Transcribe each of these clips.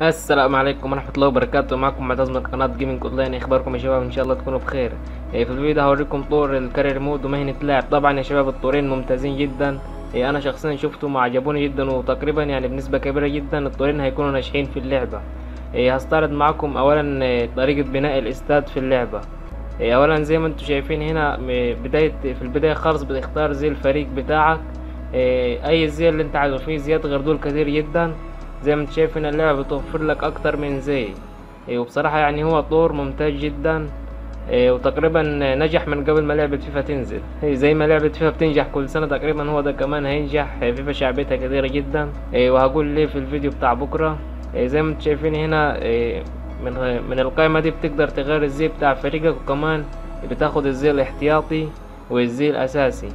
السلام عليكم ورحمة الله وبركاته معكم معتز من قناة جيمنج اونلاين اخباركم يا شباب ان شاء الله تكونوا بخير إيه، في الفيديو ده هوريكم طور الكارير مود ومهنة لاعب طبعا يا شباب الطورين ممتازين جدا إيه، انا شخصيا شفتهم وعجبوني جدا وتقريبا يعني بنسبة كبيرة جدا الطورين هيكونوا ناجحين في اللعبة إيه، هستعرض معكم اولا إيه، طريقة بناء الاستاد في اللعبة إيه، اولا زي ما انتم شايفين هنا م- بداية في البداية خالص بتختار زي الفريق بتاعك إيه، اي زي اللي انت عايزه فيه زيات غردول كتير جدا زي ما انت شايف هنا اللعبة بتوفر لك اكتر من زي إيه، وبصراحة يعني هو طور ممتاز جدا إيه، وتقريبا نجح من قبل ما لعبة فيفا تنزل إيه، زي ما لعبة فيفا بتنجح كل سنة تقريبا هو ده كمان هينجح إيه، فيفا شعبيتها كثيرة جدا إيه، وهقول ليه في الفيديو بتاع بكرة إيه، زي ما انتم شايفين هنا إيه، من من القائمة دي بتقدر تغير الزي بتاع فريقك وكمان بتاخد الزي الاحتياطي والزي الأساسي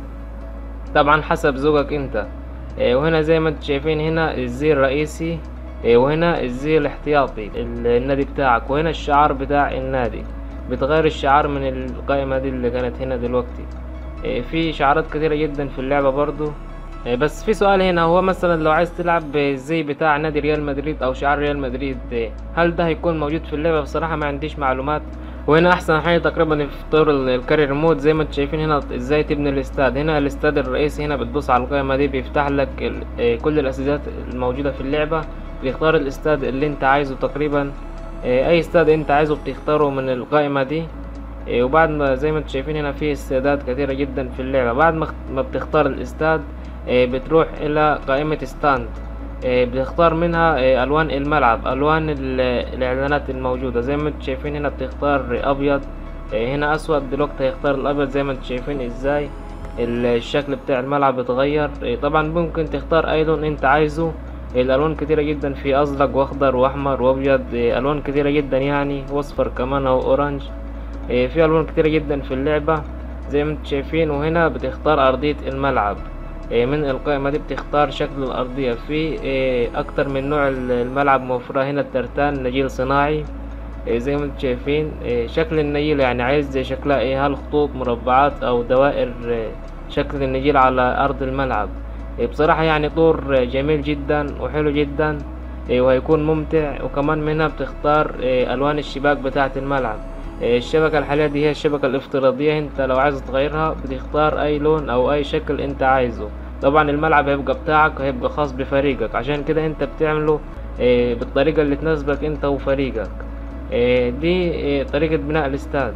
طبعا حسب ذوقك انت إيه، وهنا زي ما انتم شايفين هنا الزي الرئيسي إيه، وهنا الزي الاحتياطي ال- النادي بتاعك وهنا الشعار بتاع النادي بتغير الشعار من القائمة دي اللي كانت هنا دلوقتي إيه، في شعارات كتيرة جدا في اللعبة برضو إيه، بس في سؤال هنا هو مثلا لو عايز تلعب بالزي بتاع نادي ريال مدريد او شعار ريال مدريد إيه، هل ده هيكون موجود في اللعبة بصراحة ما عنديش معلومات وهنا احسن حاجه تقريبا في طور ال- الكارير مود زي ما انتم شايفين هنا ازاي تبني الاستاد هنا الاستاد الرئيسي هنا بتدوس على القائمه دي بيفتح لك ال- آه، كل الاساسيات الموجوده في اللعبه بتختار الاستاد اللي انت عايزه تقريبا آه، اي استاد انت عايزه بتختاره من القائمه دي آه، وبعد ما زي ما انتم شايفين هنا في استادات كثيره جدا في اللعبه بعد ما اخت- ما بتختار الاستاد آه، بتروح الى قائمه ستاند آه، بتختار منها آه، الوان الملعب الوان ال- الاعلانات الموجوده زي ما انتم شايفين هنا بتختار ابيض آه، هنا اسود دلوقتي هيختار الابيض زي ما انتم شايفين ازاي ال- الشكل بتاع الملعب اتغير آه، طبعا ممكن تختار اي لون انت عايزه الالوان كتيره جدا في ازرق واخضر واحمر وابيض آه، الوان كتيره جدا يعني واصفر كمان او اورنج آه، في الوان كتيره جدا في اللعبه زي ما انتم شايفين وهنا بتختار ارضيه الملعب آه، من القائمة دي بتختار شكل الأرضية في آه، أكتر من نوع ال- الملعب موفرة هنا الترتان نجيل صناعي آه، زي ما انتم شايفين آه، شكل النجيل يعني عايز زي شكلها ايه هل خطوط مربعات أو دوائر آه، شكل النجيل على أرض الملعب آه، بصراحة يعني طور آه، جميل جدا وحلو جدا آه، وهيكون ممتع وكمان منها بتختار آه، ألوان الشباك بتاعة الملعب آه، الشبكة الحالية دي هي الشبكة الافتراضية انت لو عايز تغيرها بتختار اي لون او اي شكل انت عايزه طبعا الملعب هيبقى بتاعك هيبقى خاص بفريقك عشان كده انت بتعمله آه، بالطريقة اللي تناسبك انت وفريقك آه، دي آه، طريقة بناء الاستاد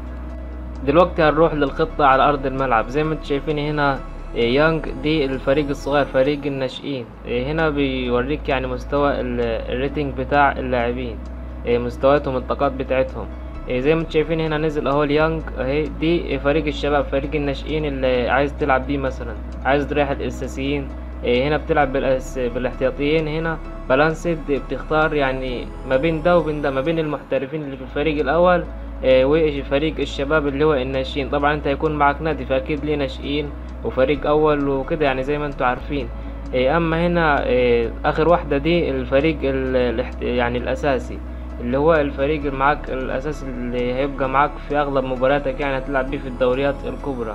دلوقتي هنروح للخطة على أرض الملعب زي ما انتم شايفين هنا آه، يانج دي الفريق الصغير فريق الناشئين آه، هنا بيوريك يعني مستوى ال- الريتنج بتاع اللاعبين آه، مستوياتهم الطاقات بتاعتهم آه، زي ما انتم شايفين هنا نزل اهو اليانج اهي دي فريق الشباب فريق الناشئين اللي عايز تلعب بيه مثلا عايز تريح الاساسيين آه، هنا بتلعب بالأس... بالاحتياطيين هنا بالانسد بتختار يعني ما بين ده وبين ده ما بين المحترفين اللي في الفريق الاول آه، وفريق الشباب اللي هو الناشئين طبعا انت هيكون معك نادي فاكيد ليه ناشئين وفريق اول وكده يعني زي ما انتم عارفين آه، اما هنا آه، اخر واحدة دي الفريق ال... الاحت- يعني الاساسي اللي هو الفريق اللي معاك الاساسي اللي هيبقى معاك في اغلب مبارياتك يعني هتلعب بيه في الدوريات الكبرى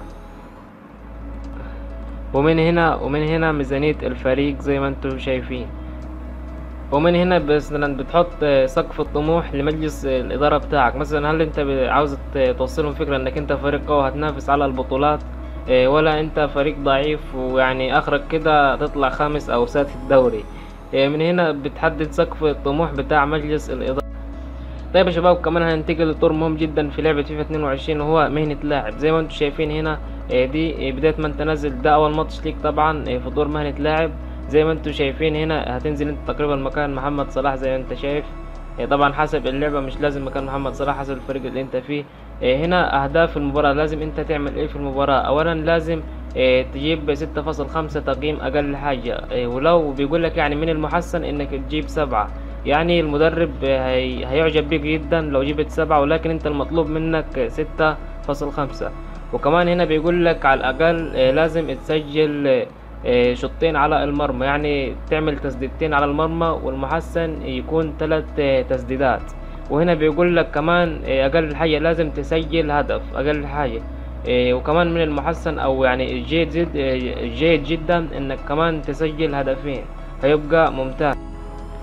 ومن هنا ومن هنا ميزانية الفريق زي ما انتم شايفين ومن هنا مثلا بتحط آه، سقف الطموح لمجلس آه، الإدارة بتاعك مثلا هل انت ب- عاوز ت- توصلهم فكرة انك انت فريق قوي هتنافس على البطولات آه، ولا انت فريق ضعيف ويعني اخرك كده تطلع خامس او سادس الدوري آه، من هنا بتحدد سقف الطموح بتاع مجلس الإدارة طيب يا شباب كمان هننتقل لطور مهم جدا في لعبة فيفا 22 وهو مهنة لاعب زي ما انتم شايفين هنا آه، دي آه، بداية ما انت نازل ده اول ماتش ليك طبعا آه، في دور مهنة لاعب زي ما انتم شايفين هنا هتنزل انت تقريبا مكان محمد صلاح زي ما انت شايف آه، طبعا حسب اللعبة مش لازم مكان محمد صلاح حسب الفريق اللي انت فيه آه، هنا اهداف المباراة لازم انت تعمل ايه في المباراة اولا لازم آه، تجيب ستة فاصل خمسة تقييم اقل حاجة آه، ولو بيقول لك يعني من المحسن انك تجيب سبعة يعني المدرب هي... هيعجب بيك جدا لو جبت سبعة ولكن انت المطلوب منك ستة فاصل خمسة وكمان هنا بيقول لك على الأقل آه، لازم تسجل آه، شوطين على المرمى يعني تعمل تسديدتين على المرمى والمحسن يكون ثلاث تسديدات وهنا بيقول لك كمان آه، أقل حاجة لازم تسجل هدف أقل حاجة آه، وكمان من المحسن أو يعني جيد جد آه، جيد جدا إنك كمان تسجل هدفين هيبقى ممتاز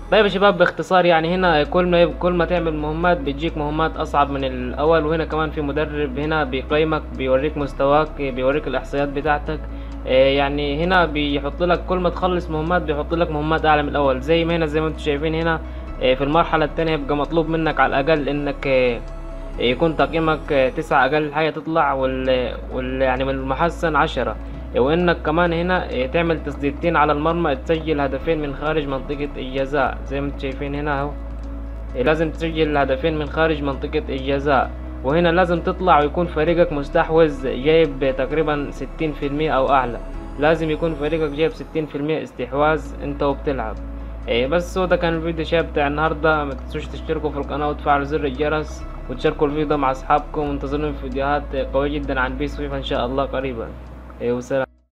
طيب يا شباب باختصار يعني هنا كل ما كل ما تعمل مهمات بتجيك مهمات اصعب من الاول وهنا كمان في مدرب هنا بيقيمك بيوريك مستواك بيوريك الاحصائيات بتاعتك آه، يعني هنا بيحط لك كل ما تخلص مهمات بيحط لك مهمات اعلى من الاول زي ما هنا زي ما انتم شايفين هنا آه، في المرحلة التانية يبقى مطلوب منك على الاقل انك آه، يكون تقييمك آه، تسعة اقل حاجة تطلع وال, وال يعني من المحسن عشرة وانك كمان هنا آه، تعمل تسديدتين على المرمى تسجل هدفين من خارج منطقة الجزاء زي ما انتم شايفين هنا اهو آه، لازم تسجل هدفين من خارج منطقة الجزاء وهنا لازم تطلع ويكون فريقك مستحوذ جايب تقريبا ستين في المية او اعلى لازم يكون فريقك جايب ستين في المية استحواذ انت وبتلعب إيه بس هو ده كان الفيديو شاب بتاع النهاردة ما تنسوش تشتركوا في القناة وتفعلوا زر الجرس وتشاركوا الفيديو ده مع اصحابكم وانتظرونا في فيديوهات قوية جدا عن بيس فيفا ان شاء الله قريبا إيه وسلام